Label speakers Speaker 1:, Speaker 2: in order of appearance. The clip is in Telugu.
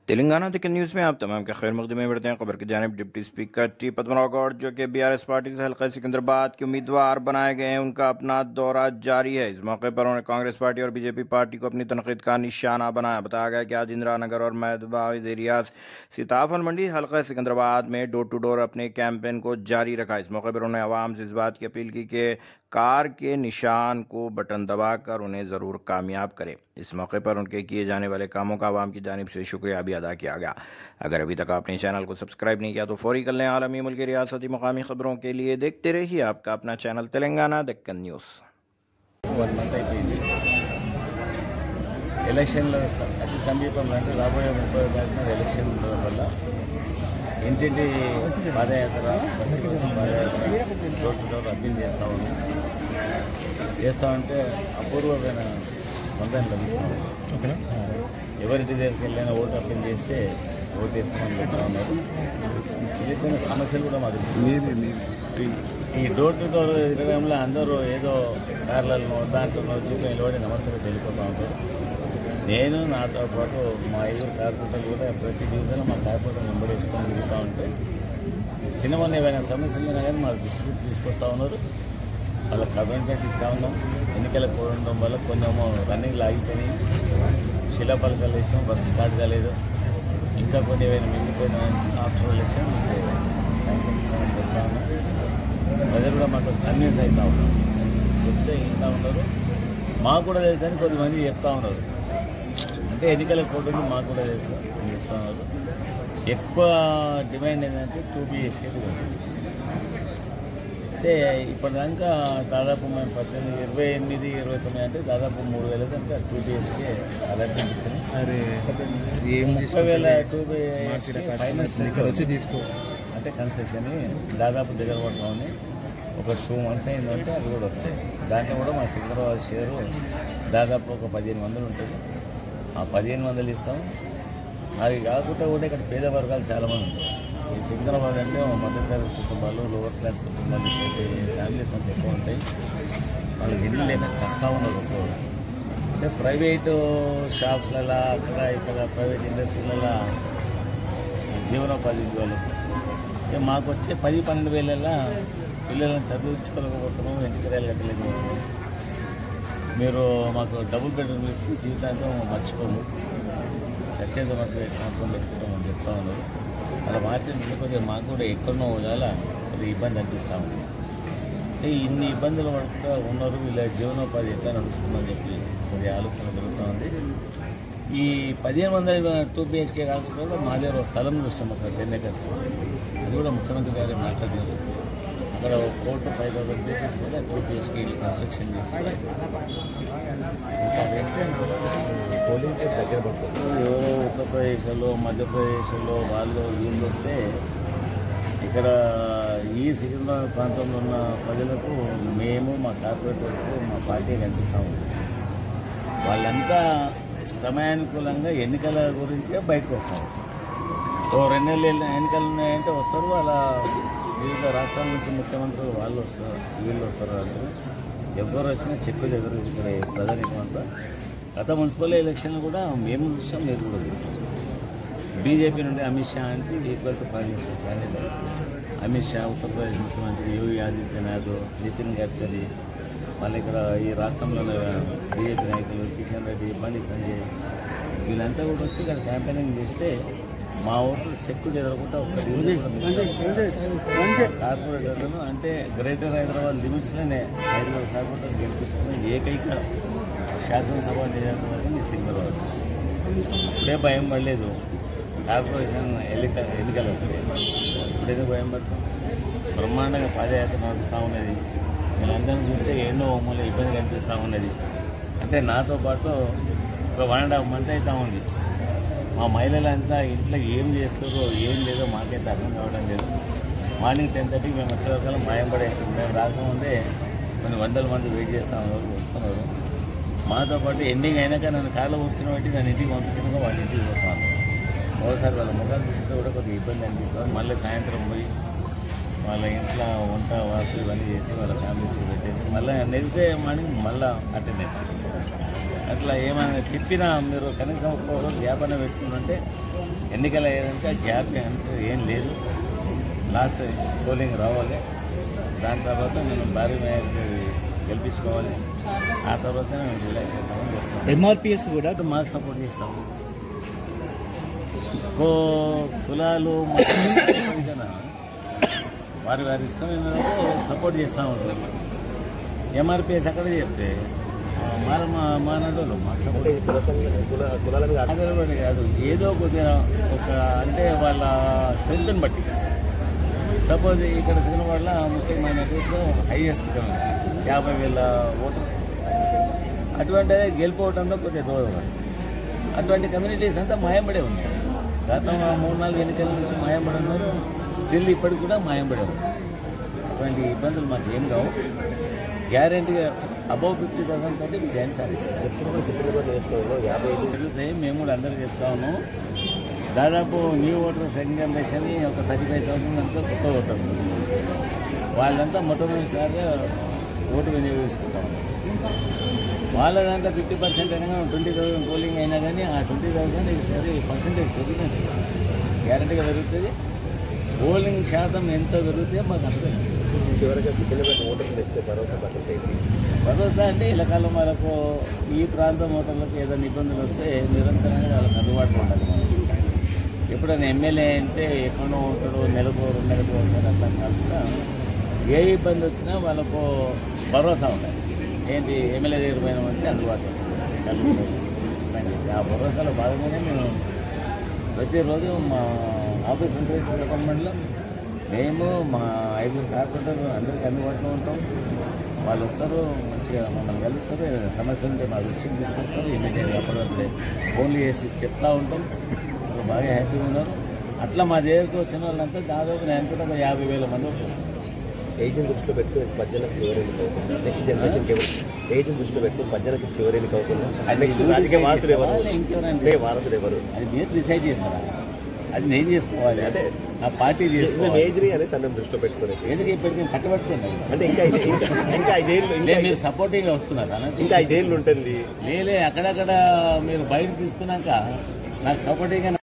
Speaker 1: तेलंगाना तक न्यूज़ में आप तमाम का खैर मकदमे बढ़ते हैं खबर की जानब deputy speaker T Padmanabha Goud जो कि बीआरएस पार्टी से हल्का सिकंदराबाद के उम्मीदवार बनाए गए हैं उनका अपना दौरा जारी है इस मौके पर उन्होंने कांग्रेस पार्टी और बीजेपी पार्टी को अपनी तनकीद का निशाना बनाया बताया गया कि आज इंदिरा नगर और महदबाद एरियाज सीताफल मंडी हल्का सिकंदराबाद में डोर टू डोर अपने कैंपेन को जारी रखा इस मौके पर उन्होंने आवाम से इस बात की अपील की कि कार के निशान को बटन दबाकर उन्हें ज़रूर कामयाब करे इस मौके पर उनके किए जाने वाले कामों का आवाम की जानब से शुक्रिया भी अदा किया गया अगर अभी तक आपने चैनल को सब्सक्राइब नहीं किया तो फौरी कर लें आलमी मुल्क रियासती मकामी खबरों के लिए देखते रहिए आपका अपना channel Telangana Deccan news
Speaker 2: one month అయిపోయింది ఎలక్షన్లు స- అతి సమీపంలో అంటే రాబోయే ముప్పై తారీఖున ఎలక్షన్ ఉండడం వల్ల ఇంటింటి padayatra bus bus padayatra door to door appeal చేస్తూ ఉన్నాం చేస్తూ ఉంటే అపూర్వమైన స్పందన లభిస్తుంది ఎవరింటి దగ్గరికి వెళ్ళినా ఓటు అప్పీల్ చేస్తే ఓటు వేస్తామని చెప్తా ఉన్నారు చిన్న చిన్న సమస్యలు కూడా మాకు ఈ డోర్ టు డోర్ తిరగడంలో అందరూ ఏదో కార్లలో దాంట్లో జీపులో నిలబడి నమస్తే వెళ్ళిపోతూ ఉంటారు నేను నాతో పాటు మా ఐదుగురు కార్పొరేటర్లు కూడా ప్రతి డివిజన్లో మా కార్పొరేటర్ వెంబడి వేసుకొని తిరుగుతూ ఉంటే చిన్న మొన్న ఏమైనా సమస్యలు ఉన్నా కానీ మా దృష్టికి తీసుకొస్తా ఉన్నారు వాళ్ళకి కమిట్మెంట్ ఇస్తా ఉన్నాం ఎన్నికలకు పోవడం వల్ల కొంచెం రన్నింగ్ ఆగిపోయినాయి శిలాపలకాలు వేసాం వర్క్ స్టార్ట్ కాలేదు ఇంకా కొన్ని ఏమైనా మిగిలిపోయిన ఆఫ్టర్ ఎలక్షన్ మీకు శాంక్షన్ ఇస్తామని చెప్తా ఉన్నాం ప్రజలు కూడా మాకు కన్విన్స్ అవుతా ఉన్నారు చెప్తే ఇంటా ఉన్నారు మాకు కూడా తెలుసు అని కొద్దిమంది చెప్తా ఉన్నారు అంటే ఎన్నికల కోర్టుకి మాకు కూడా తెలుసు అని చెప్తా ఉన్నారు ఎక్కువ డిమాండ్ ఏంటంటే టూ బిహెచ్కే అయితే ఇప్పటిదాకా దాదాపు మేము పద్దెనిమిది ఇరవై ఎనిమిది ఇరవై తొమ్మిది అంటే దాదాపు మూడు వేల దాకా టూ బిహెచ్కే అలాట్మెంట్ ఇచ్చింది
Speaker 3: అరే ఏం
Speaker 2: ముప్పై వేల టూ బిహెచ్కే ఫైనల్
Speaker 3: ఇక్కడ వచ్చి తీసుకో
Speaker 2: అంటే కన్స్ట్రక్షన్ దాదాపు దగ్గర పడుతూ ఉంది ఒక టూ మంత్స్ అయిందంటే అది కూడా వస్తాయి దాంట్లో కూడా మా సికింద్రాబాద్ షేరు దాదాపు ఒక పదిహేను వందలు ఉంటుంది ఆ పదిహేను వందలు ఇస్తాం అది కాకుండా కూడా ఇక్కడ పేద వర్గాలు చాలామంది ఉంటారు ఈ సికింద్రాబాద్ అంటే మధ్యతరగతి కుటుంబాలు లోవర్ క్లాస్ కుటుంబాలు ఇటువంటి ఫ్యామిలీస్ అంత ఎక్కువ ఉంటాయి వాళ్ళకి ఇల్లు లేక చస్తా ఉన్నారు ఒక్కోరు అంటే ప్రైవేటు షాప్స్లలో అక్కడ ఇక్కడ ప్రైవేట్ ఇండస్ట్రీలలో జీవనోపాధి వాళ్ళకు ఇక మాకు వచ్చే పది పన్నెండు వేలల్లో పిల్లలను చదివించుకోలేకపోతున్నాం వెంటికరాలు కట్టలేకపోతున్నాం మీరు మాకు డబుల్ బెడ్రూమ్ ఇస్తే జీవితాంతం మర్చిపోము సత్యేంద్ర మాకు సంవత్సరం పెట్టుకుంటాం అని చెప్తా ఉన్నారు అలా మార్కెట్ కొద్దిగా మాకు కూడా ఎక్కడనో చాలా కొద్దిగా ఇబ్బంది అనిపిస్తూ ఉంది అంటే ఇన్ని ఇబ్బందులు పడుకుంటూ ఉన్నారు వీళ్ళ జీవనోపాధి ఎట్లా నడుస్తుందని చెప్పి కొద్దిగా ఆలోచన జరుగుతూ ఉంది ఈ పదిహేను వందల టూ బిహెచ్కే కాకుండా మా దగ్గర ఒక స్థలం చూస్తాం అక్కడ టెన్ ఎకర్స్ అది కూడా ముఖ్యమంత్రి గారు మాట్లాడారు అక్కడ ఒక four to five thousand basis కూడా టూ బిహెచ్కే కన్స్ట్రక్షన్ చేసి ఇంకా పోలింగ్ దగ్గర పడుతుంది ఎవరో ఉత్తరప్రదేశ్లో మధ్యప్రదేశ్లో వాళ్ళు వీళ్ళు వస్తే ఇక్కడ ఈ సికింద్రాబాద్ ప్రాంతంలో ఉన్న ప్రజలకు మేము మా కార్పొరేటర్స్ మా పార్టీ కనిపిస్తాము వాళ్ళంతా సమయానుకూలంగా ఎన్నికల గురించే బయటకు వస్తారు ఓ రెండు నెలలు ఎన్నికలు ఉన్నాయంటే వస్తారు వాళ్ళ వివిధ రాష్ట్రాల నుంచి ముఖ్యమంత్రులు వాళ్ళు వస్తారు వీళ్ళు వస్తారు అంటే ఎవరు వచ్చినా చెక్కు చెదరు ఇక్కడ ప్రజానికం అంతా గత మున్సిపల్ ఎలక్షన్ కూడా మేము చూసాం మీరు కూడా చూసాం బీజేపీ నుండి అమిత్ షా అంటే equal to prime minister candidate Amit Shah Uttar Pradesh ముఖ్యమంత్రి యోగి ఆదిత్యనాథ్ నితిన్ గడ్కరీ మళ్ళీ ఇక్కడ ఈ రాష్ట్రంలో బీజేపీ నాయకులు కిషన్ రెడ్డి బండి సంజయ్ వీళ్ళంతా కూడా వచ్చి ఇక్కడ క్యాంపెయినింగ్ చేస్తే మా ఓట్లు చెక్కు చెదరకుండా ఒక డివిజన్ కూడా మిస్ కాదు. కార్పొరేటర్లను అంటే గ్రేటర్ హైదరాబాద్ లిమిట్స్లోనే హైదరాబాద్ కార్పొరేటర్ గెలిపించుకున్న ఏకైక శాసనసభ నియోజకవర్గం ఈ సికింద్రాబాద్ ఇప్పుడే భయం పడలేదు కార్పొరేషన్ ఎన్నిక ఎన్నికలు వస్తాయి ఇప్పుడేదో భయం పడతాం బ్రహ్మాండంగా పాదయాత్ర నడుస్తూ ఉన్నది వీళ్ళందరినీ చూస్తే ఎన్నో మళ్ళీ ఇబ్బంది కనిపిస్తూ ఉన్నది అంటే నాతో పాటు ఒక వన్ అండ్ హాఫ్ మంత్ అవుతా ఉంది మా మహిళలంతా ఇంట్లో ఏం చేస్తారో ఏం లేదో మాకైతే అర్థం కావడం లేదు మార్నింగ్ టెన్ థర్టీకి మేము వచ్చే వరకు మాయం పడే మేము రాకముందే కొన్ని వందల మంది వెయిట్ చేస్తూ ఉన్నారు వస్తున్నారు మాతో పాటు ఎండింగ్ అయినాక నన్ను కార్లో కూర్చుని పెట్టి నన్ను ఇంటికి పంపించినాక వాళ్ళ ఇంటికి పోతాను ఒకసారి వాళ్ళ ముఖాలు చూస్తే కూడా కొద్దిగా ఇబ్బంది అనిపిస్తుంది మళ్ళీ సాయంత్రం పోయి వాళ్ళ ఇంట్లో వంట వాసు ఇవన్నీ చేసి వాళ్ళ ఫ్యామిలీస్ పెట్టేసి మళ్ళీ నెక్స్ట్ డే మార్నింగ్ మళ్ళీ అటెండెన్స్ అట్లా ఏమైనా చెప్పినా మీరు కనీసం ఒక్క రోజు గ్యాప్ అనేది పెట్టుకుంటే ఎన్నికల ఏదంటే గ్యాప్ అంటే ఏం లేదు లాస్ట్ పోలింగ్ రావాలి దాని తర్వాత నేను భారీ మేయర్కి గెలిపించుకోవాలి ఆ తర్వాత నేను రిలాక్స్ అవుతామని చెప్తాను
Speaker 3: ఎంఆర్పిఎస్ కూడా
Speaker 2: అటు మాకు సపోర్ట్ చేస్తాము కో కులాలు మతాలు కదా వారి వారి ఇష్టమైన వాళ్ళకు సపోర్ట్ చేస్తూ ఉంటారు ఎంఆర్పిఎస్ అక్కడ చెప్తే ఆ, మన మా మానవులు మాకు సపోర్ట్ అదొకటి కాదు ఏదో కొద్దిగా ఒక అంటే వాళ్ళ స్ట్రెంత్ని బట్టి సపోజ్ ఇక్కడ సికింద్రాబాద్లో ముస్లిం మైనారిటీస్ హైయెస్ట్ కమ్యూనిటీ యాభై వేల ఓటర్స్ అటువంటి గెలిపోవడంలో కొద్దిగా దూరం అటువంటి కమ్యూనిటీస్ అంతా మాయంబడే ఉన్నాయి గత మూడు నాలుగు ఎన్నికల నుంచి మాయంబడి ఉన్నారు స్టిల్ ఇప్పటికి కూడా మాయంబడే ఉన్నారు అటువంటి ఇబ్బందులు మాకు ఏం కావు గ్యారంటీగా అబౌవ్ ఫిఫ్టీ థౌసండ్ తోటి విజయాన్ని సాధిస్తారు జరుగుతాయి మేము కూడా అందరికీ చెప్తా ఉన్నాం దాదాపు న్యూ ఓటర్ సెకండ్ జనరేషన్ ఒక థర్టీ ఫైవ్ థౌసండ్ అంతా కొత్త ఓటర్ వాళ్ళంతా మొట్టమొదటిసారిగా ఓటు వినియోగించుకుంటాం వాళ్ళ దాంట్లో ఫిఫ్టీ పర్సెంట్ అయినా ట్వంటీ థౌసండ్ పోలింగ్ అయినా కానీ ఆ ట్వంటీ థౌసండ్ ఈసారి పర్సెంటేజ్ పెరుగుతుంది గ్యారంటీగా పెరుగుతుంది పోలింగ్ శాతం ఎంత పెరిగితే మాకు అర్థం
Speaker 4: చివరిగా సిద్ధింపేట ఓటర్లు తెచ్చే భరోసా భద్రత ఏంటి
Speaker 2: భరోసా అంటే ఇళ్ళకాలం వాళ్ళకు ఈ ప్రాంతం ఓటర్లకు ఏదైనా ఇబ్బందులు వస్తే నిరంతరంగా వాళ్ళకి అందుబాటులో ఉండాలి మనం ఎప్పుడైనా ఎమ్మెల్యే అంటే ఎక్కడో ఉంటాడు నెలకు రెండు నెలలకు ఒకసారి అట్లా కాకుండా ఏ ఇబ్బంది వచ్చినా వాళ్ళకు భరోసా ఉండాలి ఏంటి ఎమ్మెల్యే దగ్గర పోయినామంటే అందుబాటులో ఉంటుంది. కలుగుతుంది. రండి. ఆ భరోసాలో భాగంగానే మేము ప్రతిరోజు మా ఆఫీస్ ఉంటుంది శ్రీకాకుళంలో మేము మా ఐదుగురు కార్పొరేటర్ అందరికీ అందుబాటులో ఉంటాం వాళ్ళు వస్తారు మంచిగా మమ్మల్ని కలుస్తారు ఏదైనా సమస్య ఉంటే మా దృష్టికి తీసుకొస్తారు ఇమీడియట్గా అప్పటికప్పుడే ఫోన్లు చేసి చెప్తా ఉంటాం వాళ్ళు బాగా హ్యాపీగా ఉన్నారు అట్లా మా దగ్గరకు వచ్చిన వాళ్ళంతా దాదాపు నేను అనుకుంటే ఒక యాభై వేల మంది వరకు వస్తారు
Speaker 4: ఏజ్ని దృష్టిలో పెట్టుకుని పద్దెలకు చివరి ఎన్నిక అవుతుంది నెక్స్ట్ జనరేషన్కి ఎవరు ఏజ్ని దృష్టిలో పెట్టుకుని పద్దెలకు చివరి ఎన్నిక అవుతుంది
Speaker 2: అది
Speaker 4: నెక్స్ట్
Speaker 2: మీరు
Speaker 4: రాజకీయ
Speaker 2: decide
Speaker 4: వారసులు ఎవరు
Speaker 2: చేస్తారా? ఇంకెవరైనా
Speaker 4: అంటే వారసులు ఎవరు
Speaker 2: అది మీరు డిసైడ్ చేస్తారా అది నేను చేసుకోవాలి
Speaker 4: అదే.
Speaker 2: నా పార్టీ
Speaker 4: మేము
Speaker 2: చేసుకోవాలి
Speaker 4: ఏజ్ని అనేది సమయం దృష్టిలో పెట్టుకుని
Speaker 2: ఎందుకు ఇప్పటికీ కట్టబట్టుకోండి
Speaker 4: అంటే ఇంకా ఐదే- ఇంకా ఇంకా ఐదేళ్ళు ఇంకా
Speaker 2: లేదు మీరు సపోర్టింగ్ వస్తున్నారా
Speaker 4: ఇంకా ఐదేళ్ళు ఉంటుంది
Speaker 2: లేలే అక్కడక్కడ మీరు బయట తీసుకున్నాక నాకు సపోర్టింగ్